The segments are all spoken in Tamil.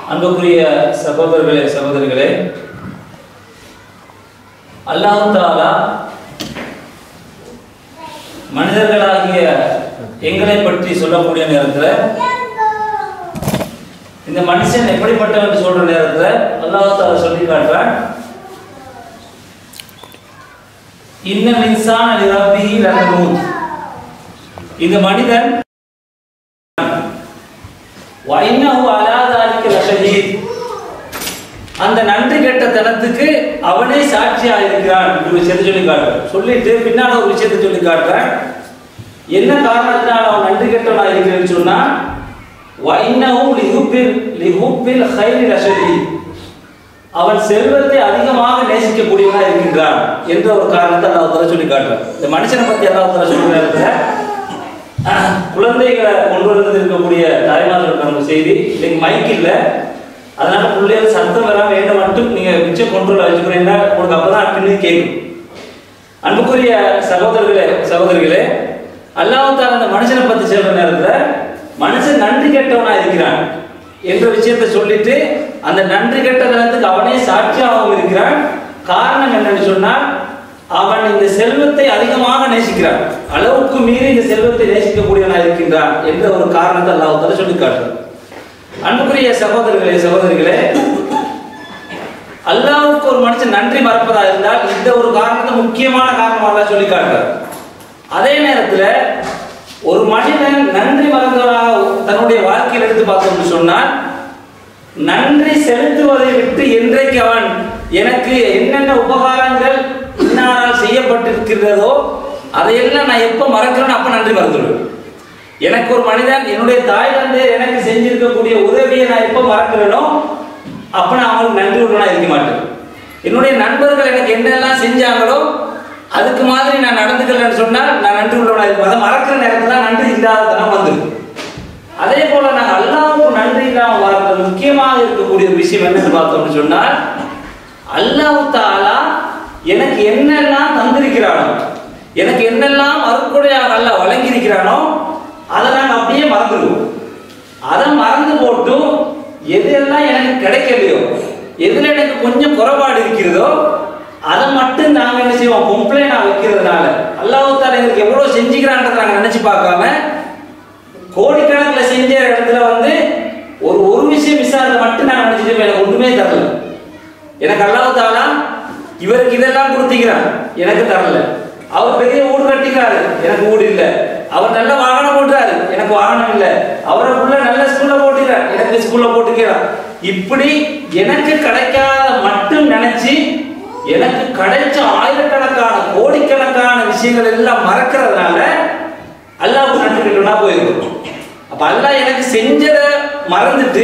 அன்புக்குரிய சகோதரர்களே சகோதரிகளே அல்லாஹ் தாலா மனிதர்களாகிய எங்களை பற்றி சொல்லக்கூடிய நேரத்தில் இந்த மனுஷன் எப்படிப்பட்டவன் சொல்ற நேரத்தில் அல்லாஹ் தாலா சொல்லி காட்டுறான் இன்ன மின்சான நிரப்பிஹி லனமூத் இந்த மனிதன் வைனஹு அலா தாலிக லஷஹீத் அந்த நன்றி கெட்ட தனத்துக்கு அவனே சாட்சியா இருக்கிறான் ஒரு விஷயத்தை சொல்லி காட்டுறான் சொல்லிட்டு பின்னால ஒரு விஷயத்தை சொல்லி காட்டுறான் என்ன காரணத்தினால அவன் நன்றி கெட்டவனா இருக்கிறேன்னு சொன்னா வைனஹு லிஹுப்பில் லிஹுப்பில் ஹைரி லஷஹீத் அவன் செல்வத்தை அதிகமாக நேசிக்கக்கூடியவனா இருக்கின்றான் என்ற ஒரு காரணத்தை அல்லாஹ் தஆலா சொல்லி காட்டுறான் இந்த மனுஷனை பத்தி அல்லாஹ் தஆலா சொல்ற நேரத்துல அஹ், குழந்தைகளை கொண்டு வந்து இருக்கக்கூடிய தாய்மார்களுக்கு நம்ம செய்தி இன்னைக்கு மைக் இல்ல அதனால பிள்ளைகள் சத்தம் வராம என்ன மட்டும் நீங்க மிச்ச கொண்டுல வச்சுக்கிறீங்கன்னா உங்களுக்கு அப்பதான் பின்னி கேட்கும் அன்புக்குரிய சகோதரர்களே சகோதரிகளே அல்லாஹ் தாலா அந்த மனுஷனை பத்தி சொல்ற நேரத்துல மனுஷன் நன்றி கெட்டவனா இருக்கிறான் என்ற விஷயத்தை சொல்லிட்டு அந்த நன்றி கெட்ட தனத்துக்கு அவனே சாட்சியாகவும் இருக்கிறான் காரணம் என்னன்னு சொன்னால் அவன் இந்த செல்வத்தை அதிகமாக நேசிக்கிறான் அளவுக்கு மீறி இந்த செல்வத்தை நேசிக்கக்கூடியவனா இருக்கின்றான் என்ற ஒரு காரணத்தை அல்லாஹ் தாலா சொல்லி காட்டுறான் அன்புக்குரிய சகோதரர்களே சகோதரிகளே அல்லாஹ்வுக்கு ஒரு மனுஷன் நன்றி மறப்பதா இருந்தால் இந்த ஒரு காரணத்தை முக்கியமான காரணமாக சொல்லி காட்டுறார் அதே நேரத்துல ஒரு மனிதன் நன்றி மறந்தவனாக தன்னுடைய வாழ்க்கையில் எடுத்து பார்த்தோம்னு சொன்னால் நன்றி செலுத்துவதை விட்டு என்றைக்கு அவன் எனக்கு என்னென்ன உபகாரங்கள் இன்னாரால் செய்யப்பட்டிருக்கிறதோ அதையெல்லாம் நான் எப்ப மறக்கிறேனோ அப்ப நன்றி மறந்துடுவேன் எனக்கு ஒரு மனிதன் என்னுடைய தாய் வந்து எனக்கு செஞ்சிருக்கக்கூடிய உதவியை நான் எப்ப மறக்கிறேனோ அப்ப நான் அவங்களுக்கு நன்றி உள்ளவனா இருக்க மாட்டேன் என்னுடைய நண்பர்கள் எனக்கு என்னெல்லாம் செஞ்சாங்களோ அதுக்கு மாதிரி நான் நடந்துக்கலன்னு சொன்னால் நான் நன்றி உள்ளவனா இருக்க அதை மறக்கிற நேரத்துல நன்றி இல்லாததனம் வந்துடும் அதே போல நாங்கள் அல்லாவுக்கு நன்றி இல்லாமல் வாழ்றது முக்கியமாக இருக்கக்கூடிய ஒரு விஷயம் என்னன்னு பார்த்தோம்னு சொன்னால் அல்லாஹ் தாலா எனக்கு என்னெல்லாம் தந்திருக்கிறானோ எனக்கு என்னெல்லாம் அருக்குடையாக அல்லாஹ் வழங்கியிருக்கிறானோ அதை நாங்கள் அப்படியே மறந்துடுவோம் அதை மறந்து போட்டு எதெல்லாம் எனக்கு கிடைக்கலையோ எதுல எனக்கு கொஞ்சம் குறைபாடு இருக்கிறதோ அதை மட்டும் நாங்க என்ன செய்வோம் கம்ப்ளைண்ட் வைக்கிறதுனால அல்லாஹ் தாலா எங்களுக்கு எவ்வளவு செஞ்சுக்கிறான்றதை நாங்க நினைச்சு பார்க்காம கோடிக்கணக்கில் செஞ்ச இடத்துல வந்து ஒரு ஒரு விஷயம் விசாரணை மட்டும் நான் நினைச்சிட்டு எனக்கு ஒண்ணுமே தரல எனக்கு அல்லாஹ் தாலா இவருக்கு இதெல்லாம் கொடுத்திக்கிறான் எனக்கு தரல அவர் பெரிய வீடு கட்டிக்கிறாரு எனக்கு வீடு இல்ல அவர் நல்ல வாகனம் போட்டுறாரு எனக்கு வாகனம் இல்ல அவரை புள்ள நல்ல ஸ்கூல்ல போட்டுக்கிறார் எனக்கு ஸ்கூல்ல போட்டுக்கிறார் இப்படி எனக்கு கிடைக்காத மட்டும் நினைச்சு எனக்கு கிடைச்ச ஆயிரக்கணக்கான கோடிக்கணக்கான விஷயங்கள் எல்லாம் மறக்கிறதுனால அல்லாஹ் நன்றி கட்டணா போயிருக்கும் அப்ப அல்லாஹ் எனக்கு செஞ்சதை மறந்துட்டு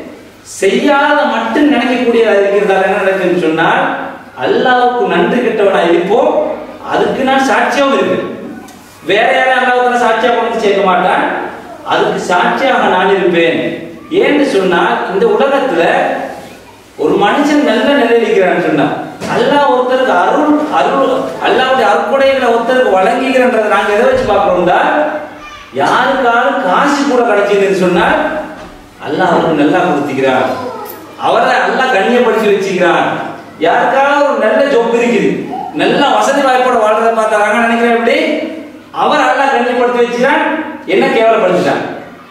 செய்யாத மட்டும் நினைக்கக்கூடியதா இருக்கிறதால என்ன நடக்குன்னு சொன்னால் அல்லாவுக்கு நன்றி கெட்டவனா இருப்போம் அதுக்கு நான் சாட்சியாகவும் இருக்கு வேற யாரும் அல்லாவுக்கு சாட்சியா கொண்டு சேர்க்க மாட்டான் அதுக்கு சாட்சியாக நான் இருப்பேன் ஏன்னு சொன்னா இந்த உலகத்துல ஒரு மனுஷன் நல்ல நிலையில் இருக்கிறான்னு சொன்னா அல்லாஹ் ஒருத்தருக்கு அருள் அருள் அல்லாவுடைய அருக்குடைகளை ஒருத்தருக்கு வழங்குகிறன்றதை நாங்க எதை வச்சு பார்க்கிறோம்டா யாருக்காலும் காசு கூட கிடைச்சதுன்னு சொன்னால் அல்லாஹ் அவருக்கு நல்லா கொடுத்துக்கிறார் அவரை அல்லாஹ் கண்ணியப்படுத்தி வச்சுக்கிறான் யாருக்காவது ஒரு நல்ல ஜொப் இருக்குது நல்ல வசதி வாய்ப்போட வாழ்றதை பார்த்தாங்க நினைக்கிறேன் எப்படி அவர் அல்லாஹ் கண்ணியப்படுத்தி வச்சுக்கிறான் என்ன கேவலப்படுத்திட்டான்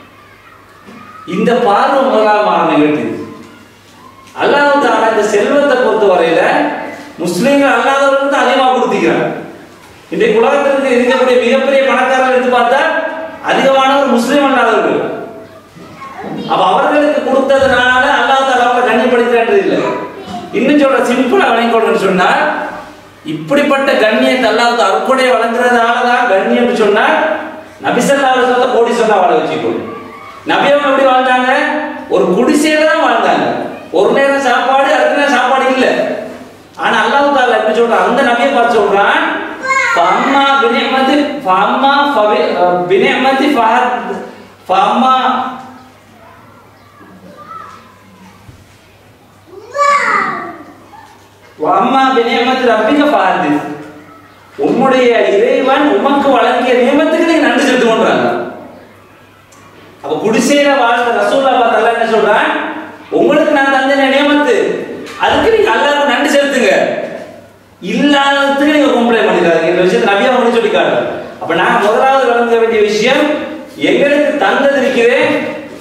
இந்த பார்வை முதலாவது மாற நிகழ்ச்சி அல்லாஹ் தாலா இந்த செல்வத்தை பொறுத்த வரையில முஸ்லீம்கள் அல்லாதவர்களுக்கு தான் அதிகமாக கொடுத்துக்கிறார் இன்றைக்கு உலகத்திற்கு இருக்கக்கூடிய மிகப்பெரிய பணக்காரர்கள் எடுத்து பார்த்தா அதிகமானவர் முஸ்லீம் அல்லாதவர்கள் அப்ப அவர்களுக்கு கொடுத்ததுனால அல்லாஹ் தாலா அவங்களை கண்ணியப்படுத்துறது இல்லை இன்னும் சொல்ற சிம்பிளா வழங்கிக்கொள்றேன்னு சொன்னா இப்படிப்பட்ட கண்ணியத்தை அல்லாஹ் அருக்குடைய வழங்குறதுனால தான் கண்ணியம் சொன்னா நபிசல்லா சொல்ல கோடி சொன்னா வாழ வச்சுக்கணும் நபி அவங்க எப்படி வாழ்ந்தாங்க ஒரு குடிசையில தான் வாழ்ந்தாங்க ஒரு நேரம் சாப்பாடு அடுத்த நேரம் சாப்பாடு இல்ல ஆனா அல்லாஹ் தாலா எப்படி சொல்றான் அந்த நபியை பார்த்து சொல்றான் ஃபம்மா பினிமதி ஃபம்மா ஃபபி பினிமதி ஃபஹத் ஃபம்மா அம்மா பினியமத்து ரப்பிக்க பாருது உம்முடைய இறைவன் உமக்கு வழங்கிய நியமத்துக்கு நீங்க நன்றி செலுத்துவோன்றாங்க அப்ப குடிசையில வாழ்ந்த ரசூல்லா பார்த்தா என்ன சொல்றான் உங்களை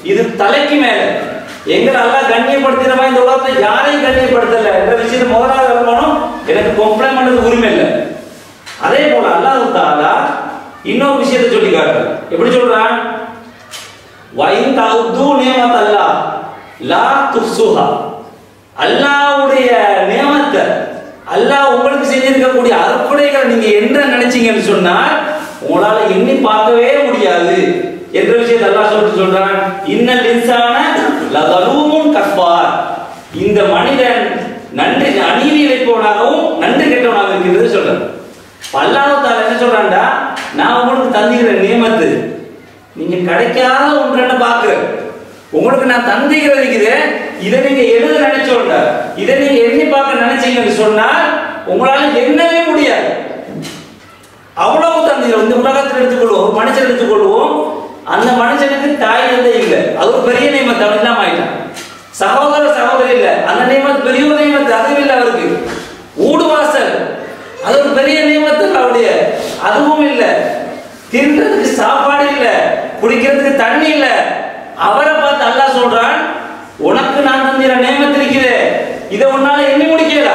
இது தலைக்கு மேல எங்களை அல்லாஹ் கண்ணியப்படுத்தின மாதிரி இந்த உலகத்தை யாரையும் கண்ணியப்படுத்தல என்ற விஷயத்தை முதலாவது வரணும் எனக்கு கம்ப்ளைண்ட் பண்றது உரிமை இல்லை அதே போல அல்லாஹ் தாலா இன்னொரு விஷயத்தை சொல்லி காட்டுறான் எப்படி சொல்றான் வைன் தவுது நியமத் அல்லாஹ் லா துசுஹா அல்லாஹ்வுடைய நியமத்தை அல்லாஹ் உங்களுக்கு செஞ்சிருக்கக்கூடிய அற்புடைகளை நீங்க என்ன நினைச்சீங்கன்னு சொன்னால் உங்களால எண்ணி பார்க்கவே முடியாது என்ற விஷயத்தை அல்லாஹ் சொல்லிட்டு சொல்றான் இன்னல் இன்சான லதலூமுன் கஃபார் இந்த மனிதன் நன்றி அநீதி இழைப்பவனாகவும் நன்றி கெட்டவனாக இருக்கிறது சொல்றான் அல்லாஹ் தாலா என்ன சொல்றான்டா நான் உங்களுக்கு தந்திக்கிற நியமத்து நீங்க கிடைக்காத ஒன்று பாக்குறேன் உங்களுக்கு நான் தந்திக்கிறது இருக்குது இதை நீங்க எழுத நினைச்சோண்ட இதை நீங்க எண்ணி பார்க்க நினைச்சீங்கன்னு சொன்னால் உங்களால எண்ணவே முடியாது அவ்வளவு தந்திரம் இந்த உலகத்தில் எடுத்துக்கொள்வோம் ஒரு மனுஷன் எடுத்துக்கொள்வோம் அந்த மனுஷனுக்கு தாய் தந்தை இல்லை அது ஒரு பெரிய நியமத்தை அவன் இல்லாம ஆயிட்டான் சகோதர சகோதரி இல்லை அந்த நியமத்து பெரிய ஒரு நியமத்து அதுவும் இல்லை அவருக்கு ஊடு வாசல் அது ஒரு பெரிய நியமத்து அவருடைய அதுவும் இல்லை தின்றதுக்கு சாப்பாடு இல்லை குடிக்கிறதுக்கு தண்ணி இல்லை அவரை பார்த்து அல்லாஹ் சொல்றான் உனக்கு நான் தந்திர நியமத்து இருக்குது இதை உன்னால எண்ணி முடிக்கலா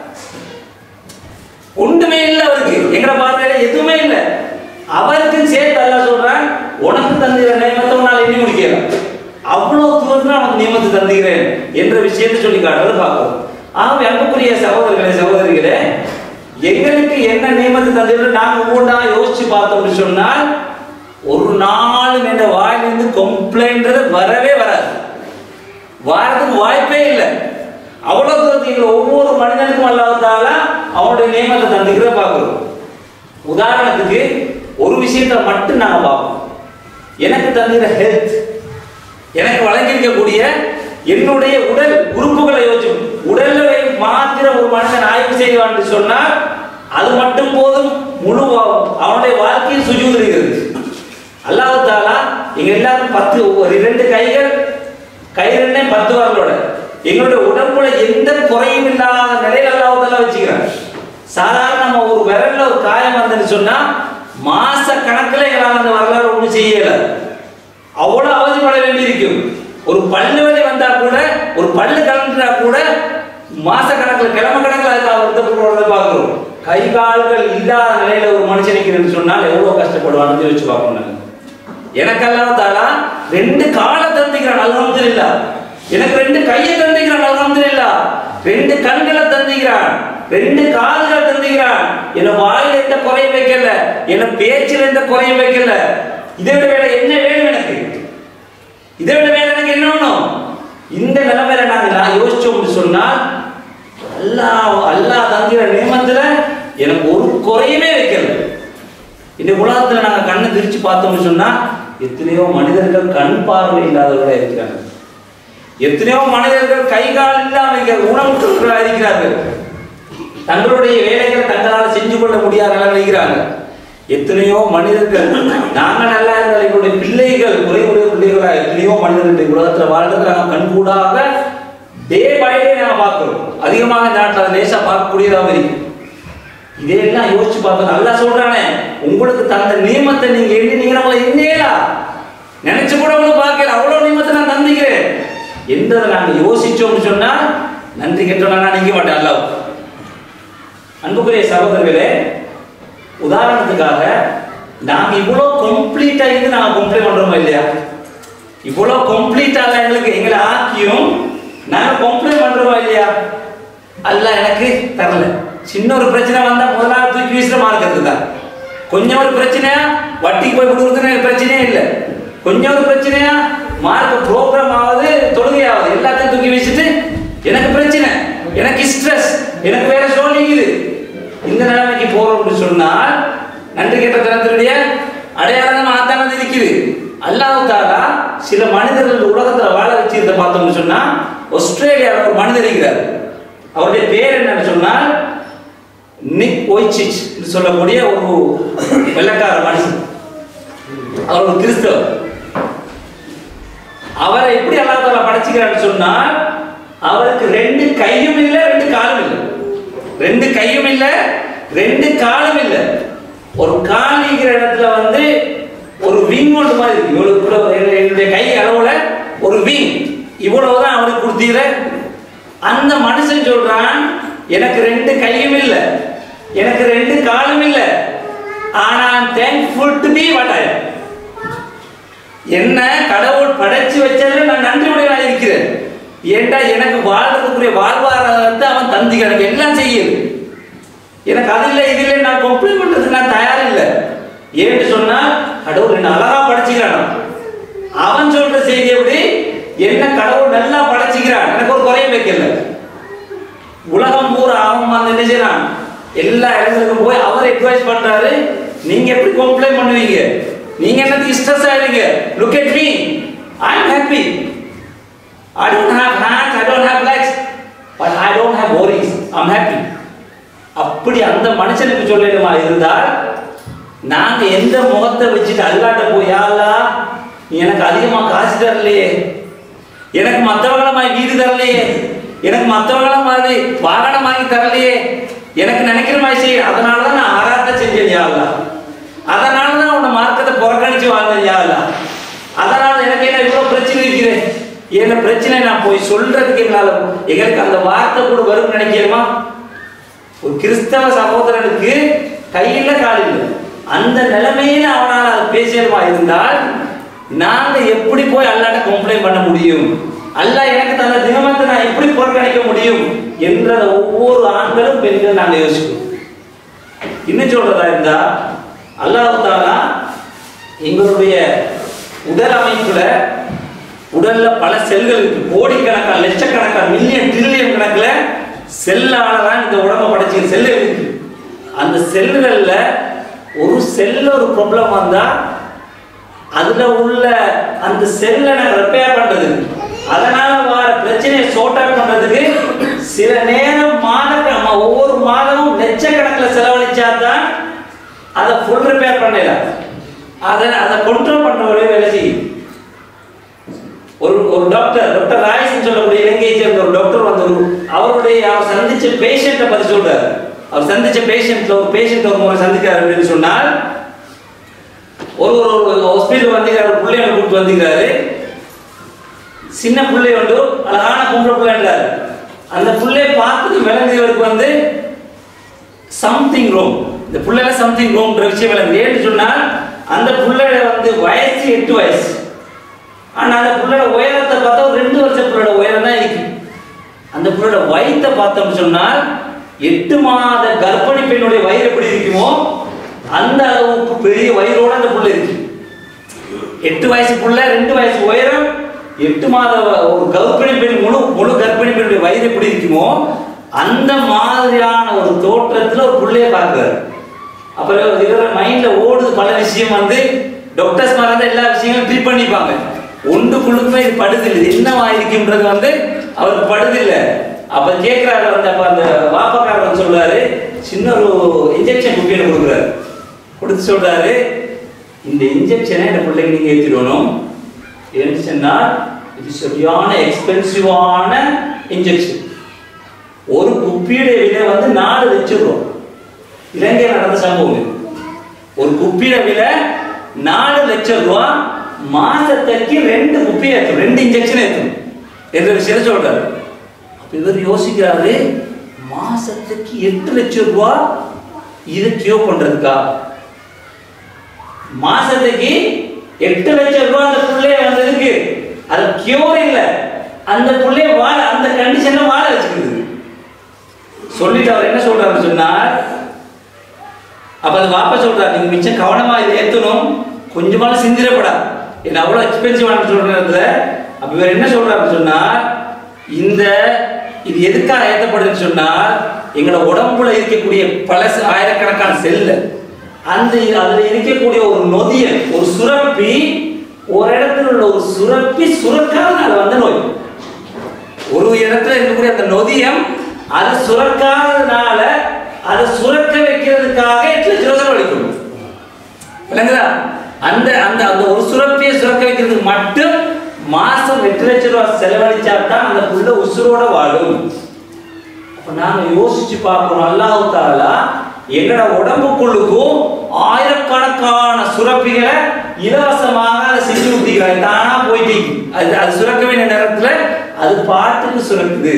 ஒன்றுமே இல்லை அவருக்கு எங்கட பார்வையில எதுவுமே இல்லை அவருக்கு சேர்த்து அல்லாஹ் சொல்றான் உனக்கு தந்திர நியமத்தை உன்னால எண்ணி முடிக்கலாம் அவ்வளவு தூரத்துல உனக்கு நியமத்தை தந்துகிறேன் என்ற விஷயத்தை சொல்லி காட்டுறது பார்க்கிறோம் ஆகவே அன்புக்குரிய சகோதரர்களே சகோதரிகளே எங்களுக்கு என்ன நியமத்தை தந்தீர்கள் நாங்க ஒவ்வொன்றா யோசிச்சு பார்த்தோம்னு சொன்னால் ஒரு நாள் என்ற வாயிலிருந்து கம்ப்ளைண்ட் வரவே வராது வாரத்துக்கு வாய்ப்பே இல்லை அவ்வளவு தூரத்துக்கு ஒவ்வொரு மனிதனுக்கும் அல்லாததால அவனுடைய நியமத்தை தந்துக்கிறத பார்க்கிறோம் உதாரணத்துக்கு ஒரு விஷயத்தை மட்டும் நாங்க பார்ப்போம் எனக்கு தந்திர ஹெல்த் எனக்கு வழங்கியிருக்கக்கூடிய என்னுடைய உடல் உறுப்புகளை யோசிச்சு உடலை மாத்திர ஒரு மனிதன் ஆய்வு செய்வான் என்று சொன்னால் அது மட்டும் போதும் முழு அவனுடைய வாழ்க்கையில் சுஜூதுகிறது அல்லாஹ் தாலா எங்க எல்லாரும் பத்து ஒரு இரண்டு கைகள் கை ரெண்டே பத்து வரலோட எங்களுடைய உடம்புல எந்த குறையும் இல்லாத நிலையில அல்லாஹ் தாலா வச்சுக்கிறான் சாதாரண நம்ம ஒரு விரல்ல ஒரு காயம் வந்ததுன்னு சொன்னா மாச கணக்குல எங்களால் அந்த வரலாறு ஒன்றும் செய்யல அவ்வளவு அவதிப்பட வேண்டியிருக்கும் ஒரு பல்லு வலி வந்தா கூட ஒரு பல்லு கலந்துட்டா கூட மாச கணக்குல கிழமை கணக்குல அதுக்கு வருத்தப்படுறத பார்க்கிறோம் கை கால்கள் இல்லாத நிலையில ஒரு மனுஷன் நிற்கிறேன்னு சொன்னால் எவ்வளவு கஷ்டப்படுவான்னு யோசிச்சு பார்க்கணும் நாங்க. எனக்கெல்லாம் தாலா ரெண்டு காலை தந்திக்கிறான் அல்ஹம்துலில்லா எனக்கு ரெண்டு கையை தந்திக்கிறான் அல்ஹம்துலில்லா ரெண்டு கண்களை தந்திக்கிறான் ரெண்டு காதுகள் தந்திக்கிறான் என்ன வாயில எந்த குறையும் வைக்கல என்ன பேச்சில் எந்த குறையும் வைக்கல இதை விட வேலை என்ன வேணும் எனக்கு இதை விட வேலை எனக்கு என்ன வேணும் இந்த நிலைமையில நாங்க நான் யோசிச்சோம்னு சொன்னால் அல்லாஹ் அல்லாஹ் தந்திர நியமத்துல எனக்கு ஒரு குறையுமே வைக்கல இந்த உலகத்துல நாங்க கண்ணை திரிச்சு பார்த்தோம்னு சொன்னா எத்தனையோ மனிதர்கள் கண் பார்வை இல்லாதவர்களா இருக்கிறாங்க எத்தனையோ மனிதர்கள் கை கால் இல்லாம இருக்கிற ஊனமுற்றவர்களா இருக்கிறார்கள் தங்களுடைய வேலைகளை தங்களால் செஞ்சு கொள்ள முடியாத நிலையில் இருக்கிறாங்க எத்தனையோ மனிதர்கள் நாங்க நல்லா இருந்தால் எங்களுடைய பிள்ளைகள் குறைவுடைய பிள்ளைகளா எத்தனையோ மனிதர்கள் உலகத்துல வாழ்ந்துக்கிறாங்க கண்கூடாக டே பை டே நாங்க பார்க்கிறோம் அதிகமாக இந்த நாட்டில் லேசா பார்க்கக்கூடியதாக இருக்கு இதையெல்லாம் யோசிச்சு பார்க்க நல்லா சொல்றானே உங்களுக்கு தந்த நியமத்தை நீங்க எண்ணி நம்மள என்னேலா நினைச்சு கூட உங்களுக்கு பார்க்கல அவ்வளவு நியமத்தை நான் தந்திக்கிறேன் என்றதை நாங்க யோசிச்சோம்னு சொன்னா நன்றி கெட்டோம்னா நான் நிக்க மாட்டேன் அல்லாஹ் அன்புக்குரிய சகோதரர்களே உதாரணத்துக்காக நாங்க இவ்வளோ கம்ப்ளீட்டா இருந்து நாங்க கம்ப்ளைண்ட் பண்றோமா இல்லையா இவ்வளோ கம்ப்ளீட்டா எங்களுக்கு எங்களை ஆக்கியும் நாங்க கம்ப்ளைண்ட் பண்றோமா இல்லையா அல்ல எனக்கு தரல சின்ன ஒரு பிரச்சனை வந்தா முதலாவது தூக்கி வீசுற மார்க்கிறது தான் கொஞ்சம் ஒரு பிரச்சனையா வட்டிக்கு போய் கொடுக்குறதுன்னு பிரச்சனையே இல்லை கொஞ்சம் ஒரு பிரச்சனையா மார்க் ப்ரோக்ராம் ஆகுது தொழுகையாவது எல்லாத்தையும் தூக்கி வீசிட்டு எனக்கு பிரச்சனை எனக்கு ஸ்ட்ரெஸ் எனக்கு வேற சொல்லிக்குது இந்த நிலைமைக்கு போறோம்னு சொன்னால் நன்றி கேட்ட தினத்தினுடைய அடையாளம் மாத்தானது இருக்குது அல்லாஹ் தாலா சில மனிதர்கள் உலகத்துல வாழ வச்சிருந்த பார்த்தோம்னு சொன்னா ஆஸ்திரேலியாவில் ஒரு மனிதர் இருக்கிறார் அவருடைய பேர் என்னன்னு சொன்னால் நிக் ஒய்சிச் சொல்லக்கூடிய ஒரு வெள்ளக்கார மனுஷன் அவர் ஒரு கிறிஸ்தவர் அவரை எப்படி அல்லா தாலா படைச்சுக்கிறான்னு சொன்னால் அவருக்கு ரெண்டு கையும் இல்லை ரெண்டு காலும் இல்லை ரெண்டு கையும் இல்லை ரெண்டு காலும் இல்லை ஒரு கால் இருக்கிற இடத்துல வந்து ஒரு விங் ஒன்று மாதிரி இருக்கு இவ்வளவு கூட என்னுடைய கை அளவுல ஒரு விங் இவ்வளவுதான் அவனுக்கு கொடுத்தீர அந்த மனுஷன் சொல்றான் எனக்கு ரெண்டு கையும் இல்ல எனக்கு ரெண்டு காலும் இல்ல ஆனா thankful to be what I என்ன கடவுள் படைச்சு வச்சதுல நான் நன்றி உடையவனாக இருக்கிறேன் ஏண்டா எனக்கு வாழ்றதுக்குரிய வாழ்வாதாரத்தை அவன் தந்தி எனக்கு எல்லாம் செய்யுது எனக்கு அது இல்லை இது இல்லை நான் கம்ப்ளைண்ட் பண்றதுக்கு நான் தயார் இல்லை ஏன்னு சொன்னா கடவுள் என்ன அழகா படைச்சுக்கிறான் அவன் சொல்ற செய்தி எப்படி என்ன கடவுள் நல்லா படைச்சுக்கிறான் எனக்கு ஒரு குறையும் வைக்கல உலகம் பூரா அவன் வந்து என்ன செய்யறான் எல்லா இடங்களுக்கும் போய் அவர் அட்வைஸ் பண்றாரு நீங்க எப்படி கம்ப்ளைண்ட் பண்ணுவீங்க நீங்க என்னது ஸ்ட்ரெஸ் ஆயிடுங்க look at me I am happy I don't have hands, I don't have legs, but I don't have worries. I'm happy. அப்படி அந்த மனுஷனுக்கு சொல்லணுமா இருந்தால் நாங்க எந்த முகத்தை வச்சுட்டு அல்லாட்ட போய் யாரா நீ எனக்கு அதிகமா காசு தரலையே எனக்கு மற்றவங்கள மாதிரி வீடு தரலையே எனக்கு மற்றவங்கள மாதிரி வாகனம் வாங்கி தரலையே எனக்கு நினைக்கிற மாதிரி செய்ய அதனால தான் நான் ஆராத்த செஞ்சேன் யாருலா அதனால தான் உன்னை மார்க்கத்தை புறக்கணிச்சு வாழ்ந்தேன் யாருலா அதனால எனக்கு என்ன இவ்வளவு பிரச்சனை இருக்கிறேன் என்ன பிரச்சனை நான் போய் சொல்றதுக்கு எங்களால எங்களுக்கு அந்த வார்த்தை கூட வரும் நினைக்கிறோமா ஒரு கிறிஸ்தவ சகோதரனுக்கு கையில கால் இல்லை அந்த நிலைமையில அவனால் அதை பேசியமா இருந்தால் நாங்க எப்படி போய் அல்லாட்ட கம்ப்ளைண்ட் பண்ண முடியும் அல்லாஹ் எனக்கு தந்த தினமத்தை நான் எப்படி புறக்கணிக்க முடியும் என்றத ஒவ்வொரு ஆண்களும் பெண்கள் நாங்க யோசிப்போம் இன்னும் சொல்றதா இருந்தா அல்லாஹ் தாலா எங்களுடைய உடல் அமைப்புல உடல்ல பல செல்கள் இருக்கு கோடிக்கணக்கான லட்சக்கணக்கான மில்லியன் ட்ரில்லியன் கணக்குல செல்லால தான் இந்த உடம்ப படைச்சு செல் இருக்கு அந்த செல்லுகள்ல ஒரு செல்ல ஒரு ப்ராப்ளம் வந்தா அதுல உள்ள அந்த செல்லை நான் ரிப்பேர் பண்றது அதனால வர பிரச்சனையை சோர்ட் அவுட் பண்றதுக்கு சில நேரம் மாத ஒவ்வொரு மாதமும் லட்சக்கணக்கில் செலவழிச்சா தான் அதை ஃபுல் ரிப்பேர் பண்ணலாம் அதை அதை கண்ட்ரோல் பண்றவரே வேலை செய்யும் ஒரு ஒரு டாக்டர் டாக்டர் ராயசன் சொல்லக்கூடிய இலங்கையை சேர்ந்த ஒரு டாக்டர் வந்து ஒரு அவருடைய அவர் சந்திச்ச பேஷண்ட்டை பத்தி சொல்றாரு அவர் சந்திச்ச பேஷண்ட்ல ஒரு பேஷண்ட் ஒரு முறை சந்திக்கிறார் அப்படின்னு சொன்னால் ஒரு ஒரு ஒரு ஹாஸ்பிட்டல் வந்திருக்காரு ஒரு பிள்ளையோட கூப்பிட்டு வந்திருக்காரு சின்ன பிள்ளை உண்டு அழகான பொம்பளை பிள்ளைன்றாரு அந்த பிள்ளைய பார்த்துட்டு விளங்குறவருக்கு வந்து சம்திங் ரோம் இந்த பிள்ளைல சம்திங் ரோம்ன்ற விஷயம் விளங்குது ஏன்னு சொன்னால் அந்த பிள்ளைய வந்து வயசு எட்டு வயசு ஆனா அந்த பிள்ளையோட உயரத்தை பார்த்தா ஒரு ரெண்டு வருஷ பிள்ளையோட உயரம் தான் இருக்கு அந்த பிள்ளையோட வயித்தை பார்த்தோம்னு சொன்னால் எட்டு மாத கர்ப்பிணி பெண்ணுடைய வயிறு எப்படி இருக்குமோ அந்த அளவுக்கு பெரிய வயிறோட அந்த புள்ள இருக்கு எட்டு வயசு புள்ள ரெண்டு வயசு உயரம் எட்டு மாத வ- ஒரு கர்ப்பிணி பெண் முழு முழு கர்ப்பிணி பெண்ணுடைய வயிறு எப்படி இருக்குமோ அந்த மாதிரியான ஒரு தோற்றத்துல ஒரு புள்ளைய பார்க்கிறாரு அப்புறம் இவர் மைண்ட்ல ஓடுது பல விஷயம் வந்து டாக்டர்ஸ் மாதிரி தான் எல்லா விஷயங்களும் ட்ரீட் பண்ணிப்பாங்க ஒன்றுக்குள்ளுக்குமே இது படுதில்லை இது என்னவா இருக்குன்றது வந்து அவருக்கு படுதில்லை அப்ப கேட்கிறாரு வந்து அப்ப அந்த வாப்பக்காரர் வந்து சொல்றாரு சின்ன ஒரு இன்ஜெக்ஷன் குப்பியில் கொடுக்குறாரு கொடுத்து சொல்றாரு இந்த இன்ஜெக்ஷனை இந்த பிள்ளைக்கு நீங்க ஏற்றிடணும் ஏன்னு சொன்னால் இது சரியான எக்ஸ்பென்சிவான இன்ஜெக்ஷன் ஒரு குப்பியுடைய விலை வந்து நாலு லட்சம் ரூபா இலங்கையில் நடந்த சம்பவம் இது. ஒரு குப்பியோட விலை நாலு லட்சம் ரூபா மாசத்துக்கு ரெண்டு குப்பி ஏற்றும் ரெண்டு இன்ஜெக்ஷன் ஏற்றும் என்ற விஷயத்தை சொல்றாரு அப்ப இவர் யோசிக்கிறாரு மாசத்துக்கு எட்டு லட்சம் ரூபா இதை கியூ பண்றதுக்கா மாசத்துக்கு எட்டு லட்சம் ரூபாய் அந்த புள்ளைய வந்ததுக்கு அது கியூர் இல்ல அந்த புள்ளைய வாழ அந்த கண்டிஷன்ல வாழ வச்சுக்குது சொல்லிட்டு அவர் என்ன சொல்றாரு சொன்னார் அப்ப அந்த வாப்பா சொல்றாரு நீங்க மிச்சம் கவனமா இதை ஏத்தணும் கொஞ்சமால சிந்திரப்படா இது அவ்வளவு எக்ஸ்பென்சிவான சொல்றதுல அப்ப இவர் என்ன சொல்றாரு சொன்னா இந்த இது எதுக்காக ஏத்தப்படுதுன்னு சொன்னா எங்களோட உடம்புல இருக்கக்கூடிய பல ச- ஆயிரக்கணக்கான செல்ல அந்த அதுல இருக்கக்கூடிய ஒரு நொதிய ஒரு சுரப்பி ஒரு இடத்துல உள்ள ஒரு சுரப்பி சுரக்காதனால வந்த நோய் ஒரு இடத்துல இருக்கக்கூடிய அந்த நொதியம் அது சுரக்காதனால அதை சுரக்க வைக்கிறதுக்காக எட்டு லட்சம் ரூபாய் செலவழிக்கணும் விளங்குதா அந்த அந்த அந்த ஒரு சுரப்பியை சுரக்க வைக்கிறதுக்கு மட்டும் மாசம் எட்டு லட்சம் ரூபாய் செலவழிச்சா தான் அந்த புள்ள உசுரோட வாழும் அப்ப நாம யோசிச்சு பார்க்கிறோம் அல்லாஹ் தாலா எங்கட உடம்புக்குள்ளுக்கும் ஆயிரக்கணக்கான சுரப்பிகளை இலவசமாக அதை செஞ்சு ஊத்திக்கிறாங்க தானா போயிட்டு அது அது சுரக்க வேண்டிய நேரத்துல அது பாட்டுக்கு சுரக்குது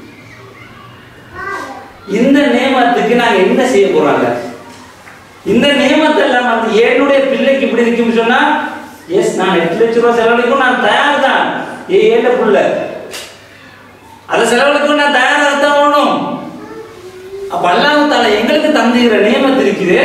இந்த நியமத்துக்கு நாங்க என்ன செய்ய போறாங்க இந்த நியமத்தை எல்லாம் வந்து என்னுடைய பிள்ளைக்கு இப்படி இருக்குன்னு சொன்னா எஸ் நான் எட்டு லட்சம் ரூபாய் செலவழிக்கும் நான் தயார் தான் ஏ ஏழை புள்ள அதை செலவழிக்கும் நான் தயாராகத்தான் வேணும் அப்ப அல்லாஹ் தாலா எங்களுக்கு தந்துகிற நியமத்து இருக்குது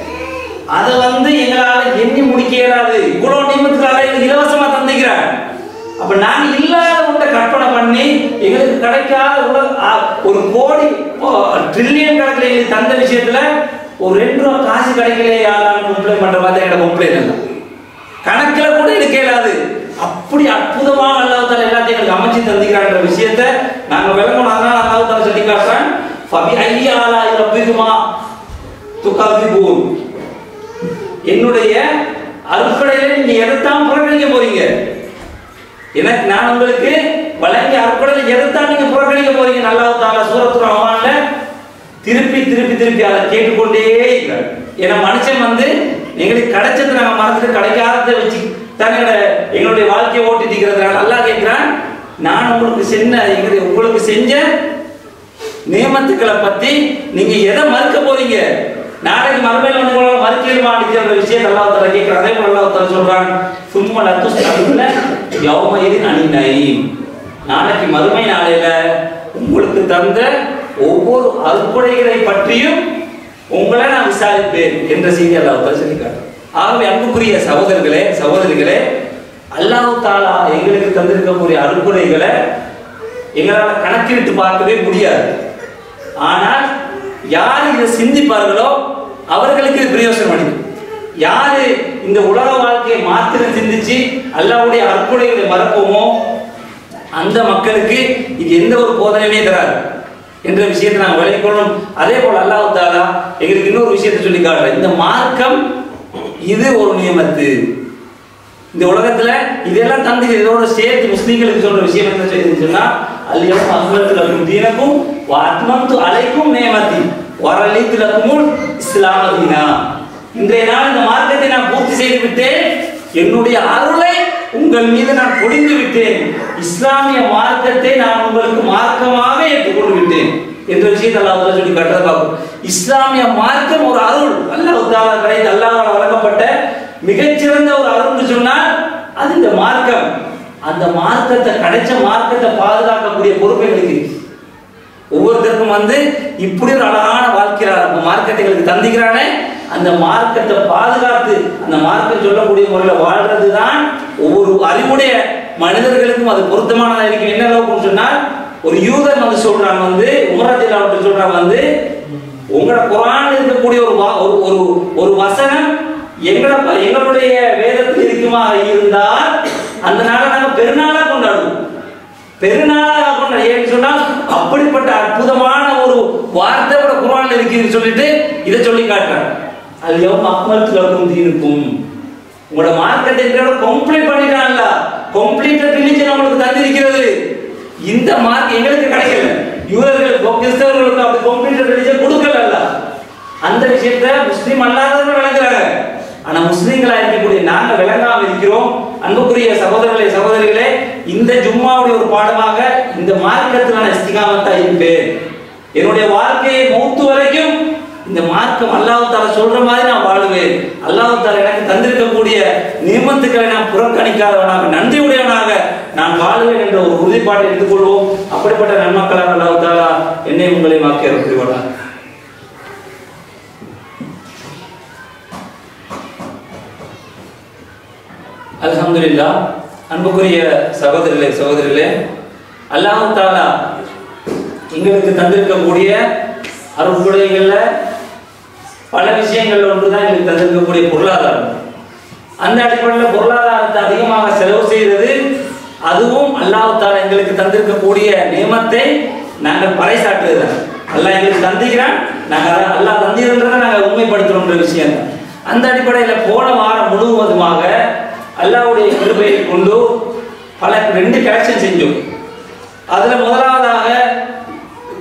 அதை வந்து எங்களால எண்ணி முடிக்க இயலாது இவ்வளவு நியமத்துக்காக எங்களுக்கு இலவசமா தந்துக்கிறார் அப்ப நாங்க இல்லாத ஒன்றை கற்பனை பண்ணி எங்களுக்கு கிடைக்காத உலக ஆ, ஒரு கோடி ட்ரில்லியன் கணக்கில் எங்களுக்கு தந்த விஷயத்துல ஒரு ரெண்டு ரூபா காசு கிடைக்கலையான்னு கம்ப்ளைண்ட் பண்ற மாதிரி என்னோட கம்ப்ளைண்ட் இல்லை கணக்குல கூட எடுக்க இயலாது அப்படி அற்புதமாக அல்லாஹ் தாலா எல்லாத்தையும் எங்களுக்கு அமைச்சு தந்திக்கிறான்ற விஷயத்தை நாங்க விளங்கணும் அதனால அல்லாஹ் தாலா சொல்லி காட்டுறேன் ஃபபி ஐய ஆலா ரப்பிக்குமா துகாதிபூன் என்னுடைய அறுப்படையில நீங்க எதைத்தான் புறக்கணிக்க போறீங்க எனக்கு நான் உங்களுக்கு வழங்கிய அறுப்படையில எதைத்தான் நீங்க புறக்கணிக்க போறீங்க நல்லா தாலா சூரத்து ரஹ்மான்ல திருப்பி திருப்பி திருப்பி அதை கேட்டுக்கொண்டே இருக்கிறார் ஏன்னா மனுஷன் வந்து எங்களுக்கு கிடைச்சது நாங்க மறந்துட்டு கிடைக்காததை வச்சு தான் எங்களோட- எங்களுடைய வாழ்க்கையை ஓட்டிட்டு இருக்கிறதுனால அல்லாஹ் கேட்கிறான் நான் உங்களுக்கு சென்ன எங்களுக்கு உங்களுக்கு செஞ்ச நியமத்துக்களை பத்தி நீங்க எதை மறுக்க போறீங்க நாளைக்கு மறுமையில வந்து உங்களால மறுக்கலுமா அப்படிங்கிற விஷயத்தை அல்லாஹ் தஆலா கேட்கிறான் அதே போல அல்லாஹ் தஆலா சொல்றான் சும்மா லத்துஸ்தகுல்ல யௌம இதின் அனி நயீம் நாளைக்கு மறுமை நாளையில உங்களுக்கு தந்த ஒவ்வொரு அற்புடைகளை பற்றியும் உங்களை நான் விசாரிப்பேன் என்ற செய்தி அல்லாஹ் தஆலா சொல்லி காட்டுறான் ஆகவே அன்புக்குரிய சகோதரர்களே சகோதரிகளே அல்லாஹ் தாலா எங்களுக்கு தந்திருக்கக்கூடிய அற்புடைகளை எங்களால் கணக்கிட்டு பார்க்கவே முடியாது ஆனால் யார் இதை சிந்திப்பார்களோ அவர்களுக்கு இது பிரயோசனம் அடையும் யாரு இந்த உலக வாழ்க்கையை மாத்திரம் சிந்திச்சு அல்லாவுடைய அற்புடைகளை மறப்போமோ அந்த மக்களுக்கு இது எந்த ஒரு போதனையுமே தராது என்ற விஷயத்தை நாங்கள் விளைக்கொள்ளும் அதே போல அல்லாஹ் தாலா எங்களுக்கு இன்னொரு விஷயத்தை சொல்லி காட்டுறேன் இந்த மார்க்கம் இது ஒரு நியமத்து இந்த உலகத்துல இதெல்லாம் தந்து இதோட சேர்த்து முஸ்லீம்களுக்கு சொல்ற விஷயம் என்ன செய்யுதுன்னு சொன்னா அல்லியம் அக்மத்து லக்கும் தீனக்கும் வாத்மந்து அலைக்கும் நேமத்தி வரலித்து லக்குமுல் இஸ்லாம தீனா இன்றைய நாள் இந்த மார்க்கத்தை நான் பூர்த்தி செய்து விட்டேன் என்னுடைய அருளை உங்கள் மீது நான் பொழிந்து விட்டேன் இஸ்லாமிய மார்க்கத்தை நான் உங்களுக்கு மார்க்கமாக ஏற்றுக்கொண்டு விட்டேன் என்ற விஷயத்தை அல்லாஹ் தாலா சொல்லி காட்டுறதை பார்க்கும் இஸ்லாமிய மார்க்கம் ஒரு அருள் அல்லாஹ் தாலா கிடைத்து அல்லாஹ்வால் வழங்கப்பட்ட மிகச்சிறந்த ஒரு அருள்னு சொன்னால் அது இந்த மார்க்கம் அந்த மார்க்கத்தை கிடைச்ச மார்க்கத்தை பாதுகாக்கக்கூடிய பொறுப்பு எங்களுக்கு இருக்கு. ஒவ்வொருத்தருக்கும் வந்து இப்படி ஒரு அழகான வாழ்க்கையில நம்ம மார்க்கத்தை எங்களுக்கு தந்திக்கிறானே அந்த மார்க்கத்தை பாதுகாத்து அந்த மார்க்கம் சொல்லக்கூடிய முறையில் வாழ்றது தான் ஒவ்வொரு அறிவுடைய மனிதர்களுக்கும் அது பொருத்தமானதா இருக்கும் என்ன அளவுக்கு சொன்னால் ஒரு யூதன் வந்து சொல்றாங்க வந்து உமரத்தில் அவர்கிட்ட சொல்றாங்க வந்து உங்களோட குரான் இருக்கக்கூடிய ஒரு வா- ஒரு ஒரு ஒரு வசனம் எங்கள எங்களுடைய வேதத்தில் இருக்குமா இருந்தால் அந்த நாளை நாங்க பெருநாளா கொண்டாடுவோம் பெருநாளாக கொண்ட ஏன்னு சொன்னால் அப்படிப்பட்ட அற்புதமான ஒரு வார்த்தை கூட குர்ஆன்ல இருக்குன்னு சொல்லிட்டு இதை சொல்லி காட்டுறாங்க அது அக்மல் துலக்கும் தீனுக்கும் உங்களோட மார்க்கெட்டை கம்ப்ளீட் பண்ணிட்டான்ல கம்ப்ளீட்டட் ரிலிஜன் உங்களுக்கு தந்திருக்கிறது இந்த மார்க் எங்களுக்கு கிடைக்கல யூதர்களுக்கு கிறிஸ்தவர்களுக்கு அப்படி கம்ப்ளீட்டட் ரிலிஜன் கொடுக்கல அந்த விஷயத்தை முஸ்லீம் அல்லாதவர்கள் விளங்குறாங்க ஆனா முஸ்லீம்களா இருக்கக்கூடிய நாங்க விளங்காம இருக்கிறோம் அன்புக்குரிய சகோதரர்களே சகோதரிகளே இந்த ஜும்மாவுடைய ஒரு பாடமாக இந்த மார்க்கத்தில் நான் இஸ்திகாமத்தா இருப்பேன் என்னுடைய வாழ்க்கையை மௌத்து வரைக்கும் இந்த மார்க்கம் அல்லாஹ் தாலா சொல்ற மாதிரி நான் வாழுவேன் அல்லாஹ் தாலா எனக்கு தந்திருக்கக்கூடிய நியமத்துக்களை நான் புறக்கணிக்காதவனாக நன்றி உடையவனாக நான் வாழுவேன் என்ற ஒரு உறுதிப்பாட்டை எடுத்துக்கொள்வோம் அப்படிப்பட்ட நன்மக்களாக அல்லாஹ் தாலா என்னை உங்களை வாக்கிய புரிவானாக அல்ஹம்துலில்லா அன்புக்குரிய சகோதரர்களே சகோதரிகளே அல்லாஹ் தாலா எங்களுக்கு தந்திருக்கக்கூடிய அருட்கொடைகள்ல பல விஷயங்கள் ஒன்றுதான் எங்களுக்கு தந்திருக்கக்கூடிய பொருளாதாரம் அந்த அடிப்படையில் பொருளாதாரத்தை அதிகமாக செலவு செய்கிறது அதுவும் அல்லாஹ் தாலா எங்களுக்கு தந்திருக்கக்கூடிய நியமத்தை நாங்கள் பறைசாற்றுகிறோம் அல்லாஹ் எங்களுக்கு தந்திக்கிறான் நாங்கள் அதை அல்லாஹ் தந்திருன்றதை நாங்கள் உண்மைப்படுத்துறோன்ற விஷயம் தான் அந்த அடிப்படையில் போன வாரம் முழுவதுமாக அல்லாஹ்வுடைய கிருபையை கொண்டு பல ரெண்டு கலெக்ஷன் செஞ்சோம் அதுல முதலாவதாக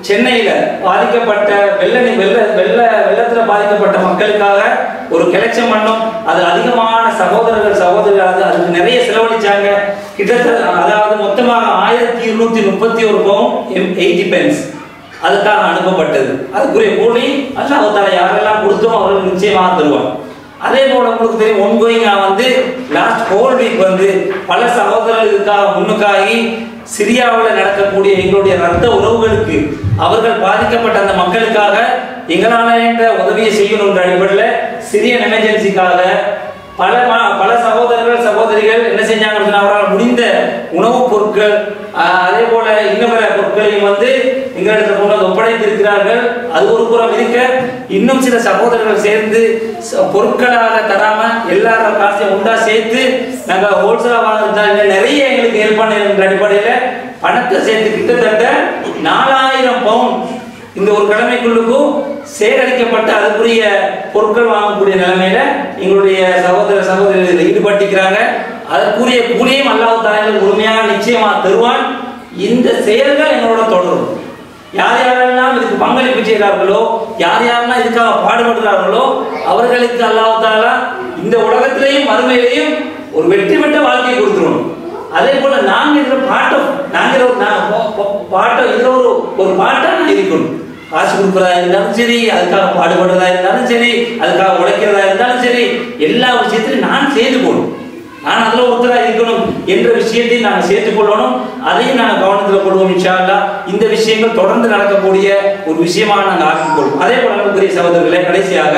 சென்னையில பாதிக்கப்பட்ட வெள்ள நீ- வெள்ள வெள்ள வெள்ளத்துல பாதிக்கப்பட்ட மக்களுக்காக ஒரு கலெக்ஷன் பண்ணோம் அது அதிகமான சகோதரர்கள் சகோதரிகள் அது அதுக்கு நிறைய செலவழிச்சாங்க கிட்டத்தட்ட அதாவது மொத்தமாக ஆயிரத்தி இருநூத்தி முப்பத்தி ஒரு பவுன் எயிட்டி பென்ஸ் அதுக்காக அனுப்பப்பட்டது அதுக்குரிய கூலி அல்லாஹ் தாலா யாரெல்லாம் கொடுத்தோம் அவர்கள் நிச்சயமாக தருவான் அதே போல உங்களுக்கு தெரியும் ஒன்கோயிங்கா வந்து லாஸ்ட் ஹோல் வீக் வந்து பல சகோதரர்கள் இதுக்காக முன்னுக்காகி சிரியாவில் நடக்கக்கூடிய எங்களுடைய ரத்த உறவுகளுக்கு அவர்கள் பாதிக்கப்பட்ட அந்த மக்களுக்காக எங்களால் என்ற உதவியை செய்யணும் என்ற அடிப்படையில் சிரியன் எமர்ஜென்சிக்காக பல ம- பல சகோதரர்கள் சகோதரிகள் என்ன செஞ்சாங்கன்னு சொன்னா, அவரால் முடிந்த உணவுப் பொருட்கள் ஆஹ், அதே போல இன்னும் பிற பொருட்களையும் வந்து எங்களிடத்தில் கொண்டு வந்து ஒப்படைத்திருக்கிறார்கள் அது ஒரு புறம் இருக்க இன்னும் சில சகோதரர்கள் சேர்ந்து ச- பொருட்களாக தராம எல்லாரும் காசையும் உண்டா சேர்த்து நாங்க ஹோல்சேலா வாங்குறதா நிறைய எங்களுக்கு ஏற்பாடு என்ற அடிப்படையில பணத்தை சேர்த்து கிட்டத்தட்ட நாலாயிரம் பவுன் இந்த ஒரு கடமைக்குள்ளுக்கும் சேகரிக்கப்பட்டு அதுக்குரிய பொருட்கள் வாங்கக்கூடிய நிலைமையில எங்களுடைய சகோதர சகோதரிகள் இதில் ஈடுபட்டிருக்கிறாங்க அதற்குரிய கூலியும் அல்லாஹ் தாயங்கள் முழுமையாக நிச்சயமா தருவான் இந்த செயல்கள் எங்களோட தொடரும் யார் யாரெல்லாம் இதுக்கு பங்களிப்பு செய்கிறார்களோ யார் யாரெல்லாம் இதுக்காக பாடுபடுகிறார்களோ அவர்களுக்கு அல்லாஹ் தாலா இந்த உலகத்திலேயும் மறுமையிலையும் ஒரு வெற்றி பெற்ற வாழ்க்கையை கொடுத்துருவோம் அதே போல நாங்க இதுல பாட்டம் நாங்க இதுல ஒரு நா- பா- பா- பாட்டம் இதுல ஒரு ஒரு பாட்டா நான் இருக்கணும் காசு கொடுக்குறதா இருந்தாலும் சரி அதுக்காக பாடுபடுறதா இருந்தாலும் சரி அதுக்காக உழைக்கிறதா இருந்தாலும் சரி எல்லா விஷயத்திலும் நான் செய்து போகணும் நான் அதுல ஒருத்தரா இருக்கணும் என்ற விஷயத்தை நாங்கள் சேர்த்துக் கொள்ளணும் அதையும் நாங்கள் கவனத்தில் கொள்வோம் இன்ஷா அல்லாஹ் இந்த விஷயங்கள் தொடர்ந்து நடக்கக்கூடிய ஒரு விஷயமாக நாங்கள் ஆக்கிக் கொள்வோம் அதே போல அன்புக்குரிய சகோதரர்களே கடைசியாக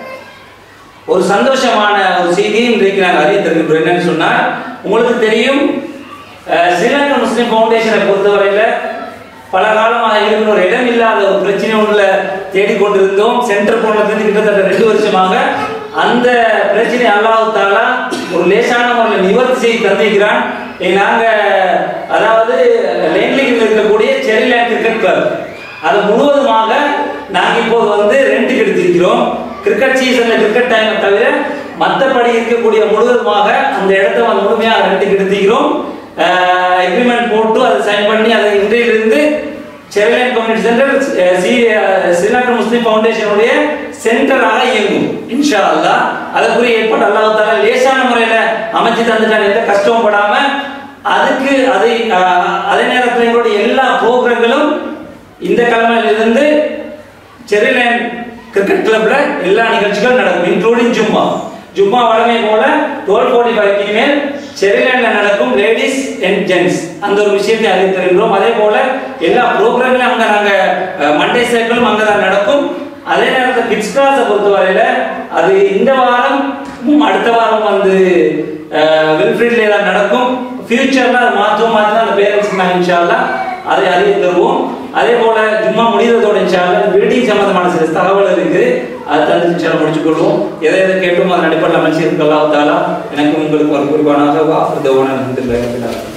ஒரு சந்தோஷமான ஒரு செய்தியை இன்றைக்கு நாங்கள் அறிய தருகின்றோம் என்னன்னு சொன்னால் உங்களுக்கு தெரியும் அஹ், ஸ்ரீலங்கா முஸ்லிம் ஃபவுண்டேஷனை பொறுத்தவரையில் பல காலமாக இருக்கிற ஒரு இடம் இல்லாத ஒரு பிரச்சனை ஒன்றில் தேடிக்கொண்டிருந்தோம் சென்டர் போனதுலேருந்து கிட்டத்தட்ட ரெண்டு வருஷமாக அந்த பிரச்சனை அல்லாஹ் தாலா ஒரு லேசான முறையில் நிவர்த்தி செய்து தந்திருக்கிறான் ஏ, நாங்க அதாவது லேண்ட்லிங்கில் இருக்கக்கூடிய செரிலேண்ட் கிரிக்கெட் கிளப் அது முழுவதுமாக நாங்க இப்போது வந்து ரெண்டுக்கு எடுத்திருக்கிறோம் கிரிக்கெட் சீசன்ல கிரிக்கெட் டைமை தவிர மற்றபடி இருக்கக்கூடிய முழுவதுமாக அந்த இடத்த வந்து முழுமையாக ரெண்டுக்கு எடுத்துக்கிறோம் எக்ரிமெண்ட் போட்டு அதை சைன் பண்ணி அதை இன்றையிலிருந்து செர்லைன் கம்யூனிட்டி சென்டர் ஸ்ரீலங்கா முஸ்லிம் ஃபவுண்டேஷனுடைய சென்டராக இயங்கும் இன்ஷா அல்லாஹ் அதற்குரிய ஏற்பாடு அல்லாஹ் தாலா லேசான முறையில அமைச்சு தந்துட்டாங்க எந்த கஷ்டமும் படாம அதுக்கு அதை அஹ், அதே நேரத்தில் எங்களுடைய எல்லா ப்ரோக்ராம்களும் இந்த கிழமையிலிருந்து செரிலேண்ட் கிரிக்கெட் கிளப்ல எல்லா நிகழ்ச்சிகளும் நடக்கும் இன்க்ளூடிங் ஜும்மா ஜும்மா வழமை போல டுவெல் ஃபோர்ட்டி ஃபைவ் மேல் செரிலேண்ட்ல நடக்கும் லேடிஸ் அண்ட் ஜென்ட்ஸ் அந்த ஒரு விஷயத்தை அறிவித்திருக்கிறோம் அதே போல எல்லா ப்ரோக்ராம்லையும் அங்க நாங்க மண்டே சைக்கிளும் அங்க தான் நடக்கும் அதே நேரத்தில் கிட்ஸ் கிளாஸை பொறுத்தவரையில அது இந்த வாரம் ம், அடுத்த வாரம் வந்து வில்ஃப்ரீட்ல தான் நடக்கும் ஃபியூச்சர்ல அது மாற்றும் மாற்றி அந்த பேரண்ட்ஸ் நாங்கள் இன்ஷால்லா அதை அறிய தருவோம் அதே போல ஜும்மா முடிகிறதோட இன்ஷால்லா பில்டிங் சம்பந்தமான சில தகவல் இருக்குது அதை தந்து இன்ஷால்லா முடிச்சுக் கொள்வோம் எதை எதை கேட்டும் அதன் அடிப்படையில் அமைச்சிருக்கலாம் தாலா எனக்கு உங்களுக்கு ஒரு குறிப்பானாக ஆஃபர் தோணம்